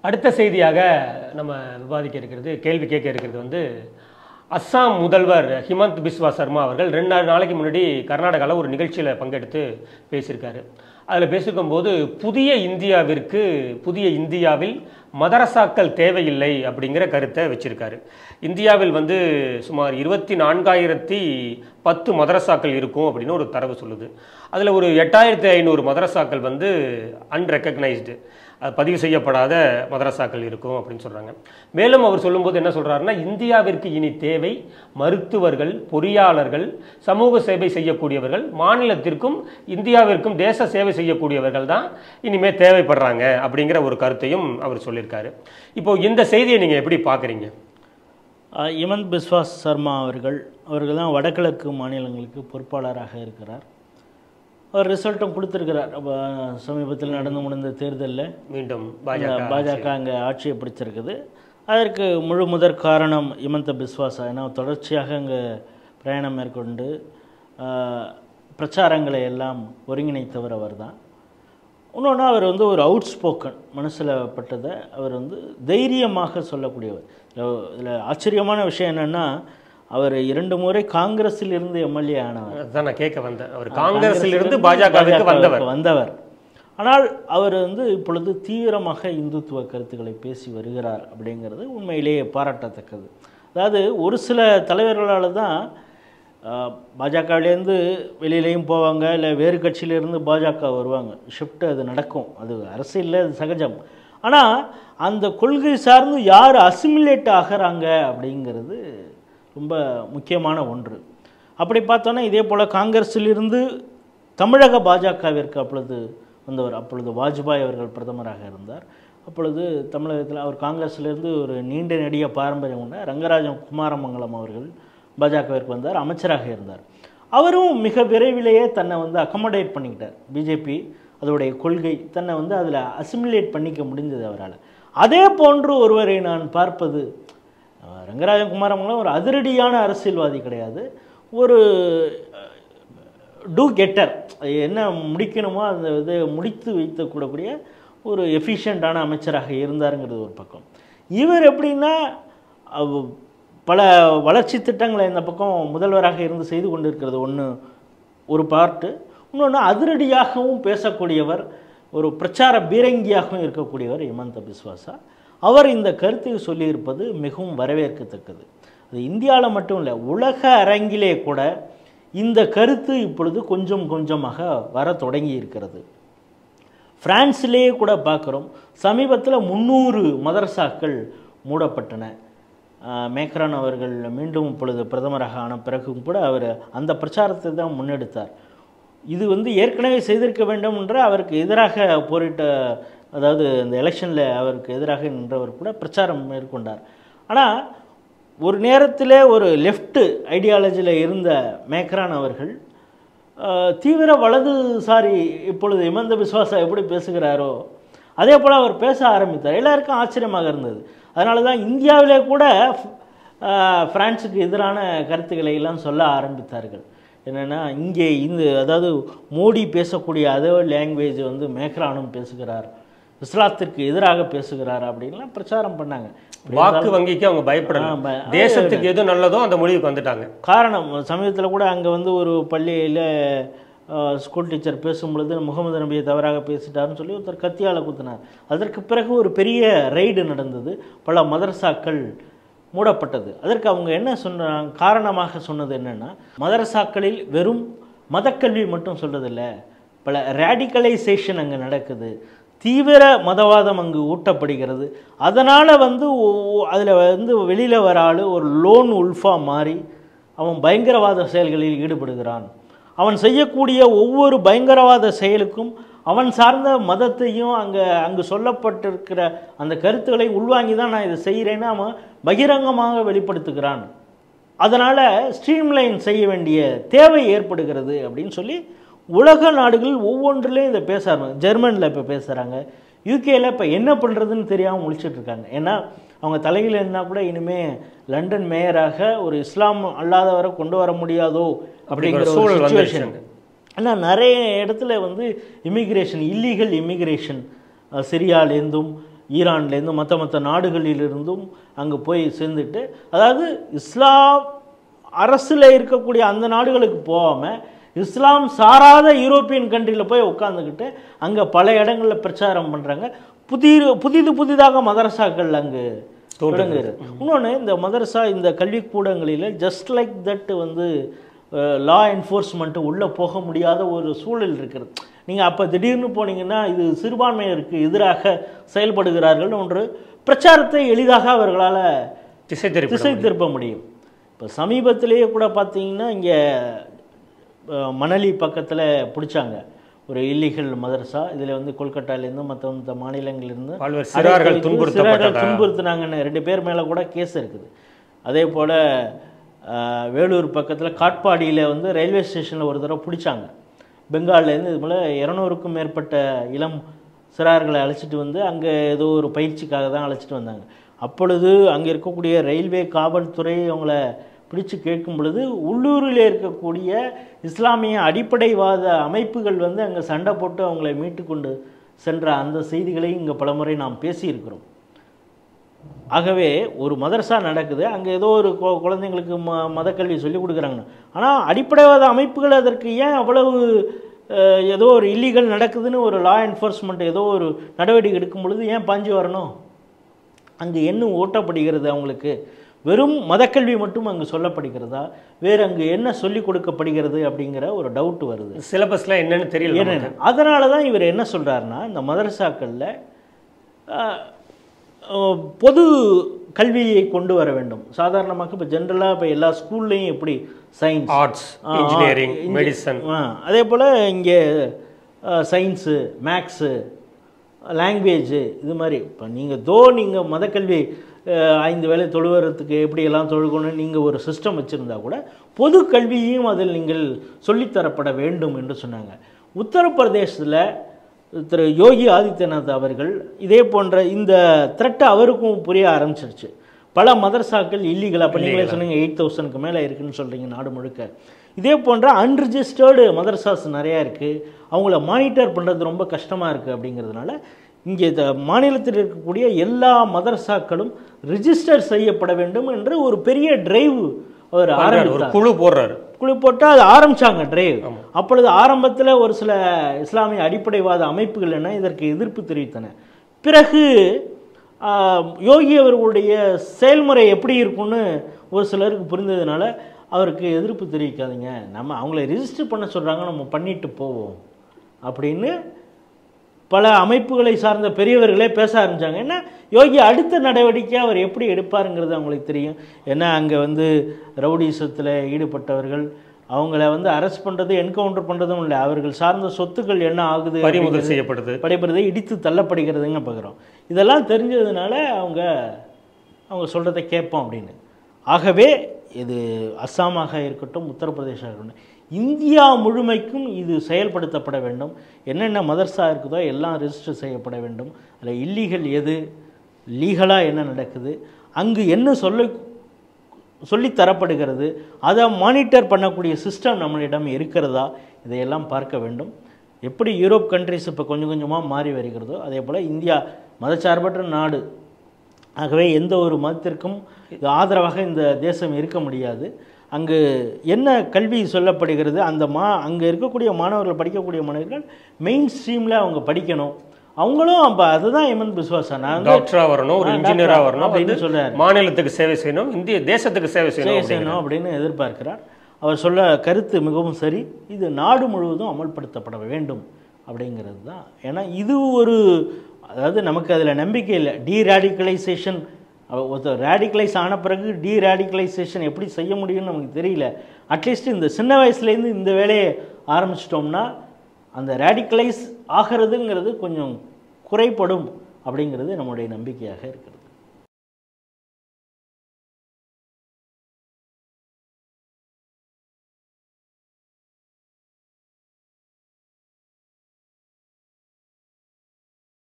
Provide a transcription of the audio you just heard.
அடுத்த செய்தியாக நம்ம விவாதிக்க இருக்கிறது கேள்வி கேட்க இருக்கிறது வந்து அஸ்ஸாம் முதல்வர் ஹிமந்த் பிஸ்வா சர்மா அவர்கள் ரெண்டு நாள் நாளைக்கு முன்னாடி கர்நாடகாவில் ஒரு நிகழ்ச்சியில் பங்கெடுத்து பேசியிருக்காரு அதில் பேசியிருக்கும் போது புதிய இந்தியாவிற்கு புதிய இந்தியாவில் மதரசாக்கள் தேவையில்லை அப்படிங்கிற கருத்தை வச்சிருக்காரு இந்தியாவில் வந்து சுமார் இருபத்தி நான்காயிரத்தி பத்து மதரசாக்கள் இருக்கும் அப்படின்னு ஒரு தரவு சொல்லுது அதில் ஒரு எட்டாயிரத்தி ஐநூறு மதரசாக்கள் வந்து அன்ரெக்கக்னைஸ்டு அது பதிவு செய்யப்படாத மதரசாக்கள் இருக்கும் அப்படின்னு சொல்கிறாங்க மேலும் அவர் சொல்லும்போது என்ன சொல்கிறாருன்னா இந்தியாவிற்கு இனி தேவை மருத்துவர்கள் பொறியாளர்கள் சமூக சேவை செய்யக்கூடியவர்கள் மாநிலத்திற்கும் இந்தியாவிற்கும் தேச சேவை செய்யக்கூடியவர்கள் தான் இனிமேல் தேவைப்படுறாங்க அப்படிங்கிற ஒரு கருத்தையும் அவர் சொல்லியிருக்காரு இப்போ இந்த செய்தியை நீங்கள் எப்படி பார்க்குறீங்க அஹ் இமந்த் பிஸ்வாஸ் சர்மா அவர்கள் அவர்கள் தான் வடகிழக்கு மாநிலங்களுக்கு பொறுப்பாளராக இருக்கிறார் அவர் ரிசல்ட்டும் கொடுத்துருக்கிறார் அப்போ சமீபத்தில் நடந்து முடிந்த தேர்தலில் மீண்டும் பாஜக பாஜக அங்கே ஆட்சியை பிடிச்சிருக்குது அதற்கு முழு முதற் காரணம் இமந்த பிஸ்வாசா ஏன்னா தொடர்ச்சியாக அங்கே பிரயாணம் மேற்கொண்டு அஹ், பிரச்சாரங்களை எல்லாம் ஒருங்கிணைத்தவர் அவர் தான் இன்னொன்று அவர் வந்து ஒரு அவுட் ஸ்போக்கன் மனசில் பட்டதை அவர் வந்து தைரியமாக சொல்லக்கூடியவர் இதில் ஆச்சரியமான விஷயம் என்னென்னா அவர் இரண்டு முறை காங்கிரஸில் இருந்து எம்எல்ஏ ஆனவர் அதுதான் நான் கேட்க வந்தேன் அவர் காங்கிரஸில் இருந்து பாஜகவிற்கு வந்தவர் வந்தவர் ஆனால் அவர் வந்து இப்பொழுது தீவிரமாக இந்துத்துவ கருத்துக்களை பேசி வருகிறார் அப்படிங்கிறது உண்மையிலேயே பாராட்டத்தக்கது அதாவது ஒரு சில தலைவர்களால் தான் பாஜகவிலேருந்து வெளியிலையும் போவாங்க இல்லை வேறு கட்சியிலேருந்து பாஜக வருவாங்க ஷிஃப்ட் அது நடக்கும் அது அரசியலில் அது சகஜம் ஆனால் அந்த கொள்கை சார்ந்து யார் அசிமிலேட் ஆகிறாங்க அப்படிங்கிறது ரொம்ப முக்கியமான ஒன்று அப்படி பார்த்தோன்னா இதே போல் காங்கிரஸிலிருந்து தமிழக பாஜகவிற்கு அப்பொழுது வந்தவர் அப்பொழுது வாஜ்பாய் அவர்கள் பிரதமராக இருந்தார் அப்பொழுது தமிழகத்தில் அவர் காங்கிரஸிலிருந்து ஒரு நீண்ட நெடிய பாரம்பரியம் உள்ள ரங்கராஜன் குமாரமங்கலம் அவர்கள் பாஜகவிற்கு வந்தார் அமைச்சராக இருந்தார் அவரும் மிக விரைவிலேயே தன்னை வந்து அக்கமடேட் பண்ணிக்கிட்டார் பிஜேபி அதோடைய கொள்கை தன்னை வந்து அதில் அசிமிலேட் பண்ணிக்க முடிந்தது அவரால் அதே போன்று ஒருவரை நான் பார்ப்பது அஹ், ரங்கராஜன் குமாரமங்கலம் ஒரு அதிரடியான அரசியல்வாதி கிடையாது ஒரு டூ கெட்டர் என்ன முடிக்கணுமோ அந்த இதை முடித்து வைத்து கூடக்கூடிய ஒரு எஃபிஷியண்ட்டான அமைச்சராக இருந்தாருங்கிறது ஒரு பக்கம் இவர் எப்படின்னா அவ்- பல வளர்ச்சி திட்டங்களை இந்த பக்கம் முதல்வராக இருந்து செய்து கொண்டிருக்கிறது ஒன்று ஒரு பார்ட்டு இன்னொன்று அதிரடியாகவும் பேசக்கூடியவர் ஒரு பிரச்சார பீரங்கியாகவும் இருக்கக்கூடியவர் ஹிமந்த பிஸ்வாசா அவர் இந்த கருத்தை சொல்லியிருப்பது மிகவும் வரவேற்கத்தக்கது அது இந்தியாவில் மட்டும் இல்லை உலக அரங்கிலே கூட இந்த கருத்து இப்பொழுது கொஞ்சம் கொஞ்சமாக வர தொடங்கி இருக்கிறது பிரான்சிலேயே கூட பார்க்குறோம் சமீபத்தில் முந்நூறு மதரசாக்கள் மூடப்பட்டன ஆஹ் மேக்ரான் அவர்கள் மீண்டும் இப்பொழுது பிரதமராக ஆன பிறகும் கூட அவர் அந்த பிரச்சாரத்தை தான் முன்னெடுத்தார் இது வந்து ஏற்கனவே செய்திருக்க வேண்டும் என்ற அவருக்கு எதிராக போரிட்ட அதாவது இந்த எலெக்ஷனில் அவருக்கு எதிராக நின்றவர் கூட பிரச்சாரம் மேற்கொண்டார் ஆனால் ஒரு நேரத்தில் ஒரு லெஃப்ட் ஐடியாலஜியில் இருந்த மேக்ரான் அவர்கள் ஆஹ், தீவிர வலதுசாரி இப்பொழுது இமந்த விஸ்வாசா எப்படி பேசுகிறாரோ அதே போல் அவர் பேச ஆரம்பித்தார் எல்லாருக்கும் ஆச்சரியமாக இருந்தது அதனால தான் இந்தியாவிலே கூட ஆஹ், பிரான்சுக்கு எதிரான கருத்துக்களை எல்லாம் சொல்ல ஆரம்பித்தார்கள் என்னென்னா இங்கே இந்த அதாவது மோடி பேசக்கூடிய அதே லாங்குவேஜ் வந்து மேக்ரானும் பேசுகிறார் இஸ்லாத்திற்கு எதிராக பேசுகிறார் அப்படின்லாம் பிரச்சாரம் பண்ணாங்க வாக்கு வங்கிக்கு அவங்க பயப்படல ஆ, ப- தேசத்துக்கு எது நல்லதோ அந்த முடிவுக்கு வந்துட்டாங்க காரணம் சமீபத்தில் கூட அங்கே வந்து ஒரு பள்ளியில் ஸ்கூல் டீச்சர் பேசும்பொழுது முகமது நபியை தவறாக பேசிட்டாருன்னு சொல்லி ஒருத்தர் கத்தியால் குத்தினார் அதற்கு பிறகு ஒரு பெரிய ரெய்டு நடந்தது பல மதரசாக்கள் மூடப்பட்டது அதற்கு அவங்க என்ன சொன்னாங்க காரணமாக சொன்னது என்னென்னா மதரசாக்களில் வெறும் மதக்கல்வி மட்டும் சொல்கிறதில்ல பல ரேடிக்கலைசேஷன் அங்கே நடக்குது தீவிர மதவாதம் அங்கு ஊட்டப்படுகிறது அதனால் வந்து அதில் வந்து வெளியில் வர ஆள் ஒரு லோன் உல்ஃபா மாறி அவன் பயங்கரவாத செயல்களில் ஈடுபடுகிறான் அவன் செய்யக்கூடிய ஒவ்வொரு பயங்கரவாத செயலுக்கும் அவன் சார்ந்த மதத்தையும் அங்கே அங்கு சொல்லப்பட்டிருக்கிற அந்த கருத்துக்களை உள்வாங்கி தான் நான் இதை செய்கிறேன்னு அவன் பகிரங்கமாக வெளிப்படுத்துகிறான் அதனால் ஸ்ட்ரீம்லைன் செய்ய வேண்டிய தேவை ஏற்படுகிறது அப்படின்னு சொல்லி உலக நாடுகள் ஒவ்வொன்றிலையும் இதை பேச ஆரம்பிச்சு ஜெர்மனில் இப்போ பேசுகிறாங்க யூகேல இப்போ என்ன பண்ணுறதுன்னு தெரியாமல் முழிச்சிட்டு இருக்காங்க ஏன்னா அவங்க தலையில் இருந்தால் கூட இனிமே லண்டன் மேயராக ஒரு இஸ்லாம் அல்லாதவரை கொண்டு வர முடியாதோ அப்படிங்கிற ஒரு சூழல் சுச்சுவேஷன் வந்துருச்சு. ஆனால் நிறைய இடத்துல வந்து இமிக்ரேஷன் இல்லீகல் இமிக்ரேஷன் சிரியாலேருந்தும் ஈரான்லேருந்து மற்ற மற்ற நாடுகளிலிருந்தும் அங்கே போய் சேர்ந்துட்டு அதாவது இஸ்லாம் அரசில் இருக்கக்கூடிய அந்த நாடுகளுக்கு போகாமல் இஸ்லாம் சாராத யூரோப்பியன் கண்ட்ரியில் போய் உட்காந்துக்கிட்டு அங்கே பல இடங்களில் பிரச்சாரம் பண்ணுறாங்க புதிய புதிது புதிதாக மதரசாக்கள் அங்கு தொடங்குகிறது இன்னொன்று இந்த மதரசா இந்த கல்விக்கூடங்களில் ஜஸ்ட் லைக் தட் வந்து லா என்ஃபோர்ஸ்மெண்ட்டு உள்ளே போக முடியாத ஒரு சூழல் இருக்கிறது நீங்கள் அப்போ திடீர்னு போனீங்கன்னா இது சிறுபான்மையருக்கு எதிராக செயல்படுகிறார்கள் ஒன்று பிரச்சாரத்தை எளிதாக அவர்களால் திசை திருப்பி திசை திருப்ப முடியும் இப்போ சமீபத்திலேயே கூட பார்த்தீங்கன்னா இங்கே மணலி பக்கத்தில் பிடிச்சாங்க ஒரு இல்லீகல் மதரசா இதில் வந்து கொல்கட்டாலேருந்து மற்ற மற்ற மாநிலங்களிலிருந்து பல்வேறு சிறார்கள் அடைத்து வைத்து துன்புறுத்தப்பட்டதா? சிறார்கள் துன்புறுத்துனாங்கன்னு ரெண்டு பேர் மேலே கூட கேஸ் இருக்குது அதே போல் வேலூர் பக்கத்தில் காட்பாடியில் வந்து ரயில்வே ஸ்டேஷனில் ஒரு தடவை பிடிச்சாங்க பெங்கால்லேருந்து இது போல் இரநூறுக்கும் மேற்பட்ட இளம் சிறார்களை அழைச்சிட்டு வந்து அங்கே ஏதோ ஒரு பயிற்சிக்காக தான் அழைச்சிட்டு வந்தாங்க அப்பொழுது அங்கே இருக்கக்கூடிய ரயில்வே காவல்துறை அவங்கள பிடிச்சு கேட்கும் பொழுது உள்ளூரில் இருக்கக்கூடிய இஸ்லாமிய அடிப்படைவாத அமைப்புகள் வந்து அங்கே சண்டை போட்டு அவங்களை மீட்டு கொண்டு சென்ற அந்த செய்திகளை இங்கே பலமுறை நாம் பேசியிருக்கிறோம் ஆகவே ஒரு மதரசா நடக்குது அங்கே ஏதோ ஒரு கொ- குழந்தைங்களுக்கு ம மதக்கல்வி சொல்லிக் கொடுக்குறாங்க ஆனால் அடிப்படைவாத அமைப்புகள் அதற்கு ஏன் அவ்வளவு அஹ், ஏதோ ஒரு இல்லீகல் நடக்குதுன்னு ஒரு லா என்ஃபோர்ஸ்மெண்ட் ஏதோ ஒரு நடவடிக்கை எடுக்கும் பொழுது ஏன் பாஞ்சு வரணும் அங்கு என்ன ஓட்டப்படுகிறது அவங்களுக்கு வெறும் மதக்கல்வி மட்டும் அங்கு சொல்லப்படுகிறதா வேறு அங்கு என்ன சொல்லிக் கொடுக்கப்படுகிறது அப்படிங்கிற ஒரு டவுட் வருது சிலபஸ்ல என்னன்னு தெரியல ஏன்னா நமக்கு. அதனால தான் இவர் என்ன சொல்றாருன்னா இந்த மதரசாக்களில் பொது கல்வியை கொண்டு வர வேண்டும் சாதாரணமாக இப்போ ஜென்ரலாக இப்போ எல்லா ஸ்கூல்லையும் எப்படி சயின்ஸ் ஆர்ட்ஸ் இன்ஜினியரிங் மெடிசன் அதே போல் இங்கே சயின்ஸு மேக்ஸு லாங்குவேஜு இது மாதிரி இப்போ நீங்கள் தோ நீங்கள் மதக்கல்வி அஹ், ஐந்து வேளை தொழுவறதுக்கு எப்படியெல்லாம் தொழுகணும் நீங்கள் ஒரு சிஸ்டம் வச்சுருந்தா கூட பொது கல்வியையும் அதில் நீங்கள் சொல்லித்தரப்பட வேண்டும் என்று சொன்னாங்க உத்தரப்பிரதேசத்தில் திரு யோகி ஆதித்யநாத் அவர்கள் இதே போன்ற இந்த த்ரெட்டை அவருக்கும் புரிய ஆரம்பிச்சிருச்சு பல மதரசாக்கள் இல்லீகல் அப்போ நீங்களே சொன்னீங்க எயிட் தௌசண்ட்க்கு மேலே இருக்குன்னு சொல்கிறீங்க நாடு முழுக்க இதே போன்ற அன்ரிஜிஸ்டர்டு மதரசாஸ் நிறையா இருக்குது அவங்கள மானிட்டர் பண்ணுறது ரொம்ப கஷ்டமாக இருக்குது அப்படிங்கிறதுனால இங்கே இந்த மாநிலத்தில் இருக்கக்கூடிய எல்லா மதரசாக்களும் ரிஜிஸ்டர் செய்யப்பட வேண்டும் என்று ஒரு பெரிய டிரைவ் அவர் ஒரு ஆரம்பித்தார் குழு போடுறாரு குழு போட்டு அது ஆரம்பிச்சாங்க டிரைவ் அப்பொழுது ஆரம்பத்தில் ஒரு சில இஸ்லாமிய அடிப்படைவாத அமைப்புகள் என்ன இதற்கு எதிர்ப்பு தெரிவித்தன பிறகு ஆஹ், யோகி அவர்களுடைய செயல்முறை எப்படி இருக்கும்னு ஒரு சிலருக்கு புரிந்ததுனால அவருக்கு எதிர்ப்பு தெரிவிக்காதீங்க நம்ம அவங்கள ரிஜிஸ்டர் பண்ண சொல்கிறாங்க நம்ம பண்ணிட்டு போவோம் அப்படின்னு பல அமைப்புகளை சார்ந்த பெரியவர்களே பேச ஆரம்பிச்சாங்க ஏன்னா யோகி அடுத்த நடவடிக்கை அவர் எப்படி எடுப்பாருங்கிறது அவங்களுக்கு தெரியும் ஏன்னா அங்கே வந்து ரவுடிசத்தில் ஈடுபட்டவர்கள் அவங்கள வந்து அரெஸ்ட் பண்ணுறது என்கவுண்டர் பண்ணுறதும் இல்லை அவர்கள் சார்ந்த சொத்துக்கள் என்ன ஆகுது பறிமுதல் செய்யப்படுது படைப்படுறது இடித்து தள்ளப்படுகிறதுங்க பார்க்குறோம் இதெல்லாம் தெரிஞ்சதுனால அவங்க அவங்க சொல்கிறத கேட்போம் அப்படின்னு ஆகவே இது அஸ்ஸாமாக இருக்கட்டும் உத்தரப்பிரதேசம் இருக்கட்டும் இந்தியா முழுமைக்கும் இது செயல்படுத்தப்பட வேண்டும் என்னென்ன மதர்சா இருக்குதோ எல்லாம் ரெஜிஸ்டர் செய்யப்பட வேண்டும் அதில் இல்லீகல் எது லீகலாக என்ன நடக்குது அங்கு என்ன சொல்ல சொல்லித் தரப்படுகிறது அதை மானிட்டர் பண்ணக்கூடிய சிஸ்டம் நம்மளிடம் இருக்கிறதா இதையெல்லாம் பார்க்க வேண்டும் எப்படி யூரோப் கண்ட்ரிஸ் இப்போ கொஞ்சம் கொஞ்சமாக மாறி வருகிறதோ அதே போல் இந்தியா மதச்சார்பற்ற நாடு ஆகவே எந்த ஒரு மதத்திற்கும் இது ஆதரவாக இந்த தேசம் இருக்க முடியாது அங்கு என்ன கல்வி சொல்லப்படுகிறது அந்த மா அங்கே இருக்கக்கூடிய மாணவர்கள் படிக்கக்கூடிய மாணவர்கள் மெயின் ஸ்ட்ரீமில் அவங்க படிக்கணும் அவங்களும் அப்போ அதுதான் எமன் பிஸ்வாசா நான் வந்து டாக்டரா வரணும் ஒரு ஆ, இன்ஜினியரா டாக்டர் வரணும் அப்படின்னு வந்து சொல்றாரு. மாநிலத்துக்கு சேவை செய்யணும் இந்திய தேசத்துக்கு சேவை செய்யணும் சேவை அப்படிங்கிறாரு. செய்யணும் அப்படின்னு எதிர்பார்க்கிறார் அவர் சொல்ல கருத்து மிகவும் சரி இது நாடு முழுவதும் அமல்படுத்தப்பட வேண்டும் அப்படிங்கிறது தான் ஏன்னா இது ஒரு அதாவது நமக்கு அதில் நம்பிக்கை இல்லை டீராடிகலைசேஷன் ஒருத்தர் ரேடிகலைஸ் ஆன பிறகு டீராடிகலைசேஷன் எப்படி செய்ய முடியும்னு நமக்கு தெரியல அட்லீஸ்ட் இந்த சின்ன வயசுலேருந்து இந்த வேலையை ஆரம்பிச்சிட்டோம்னா அந்த ரேடிகலைஸ் ஆகிறதுங்கிறது கொஞ்சம் குறைப்படும் அப்படிங்கிறது நம்முடைய நம்பிக்கையாக இருக்கிறது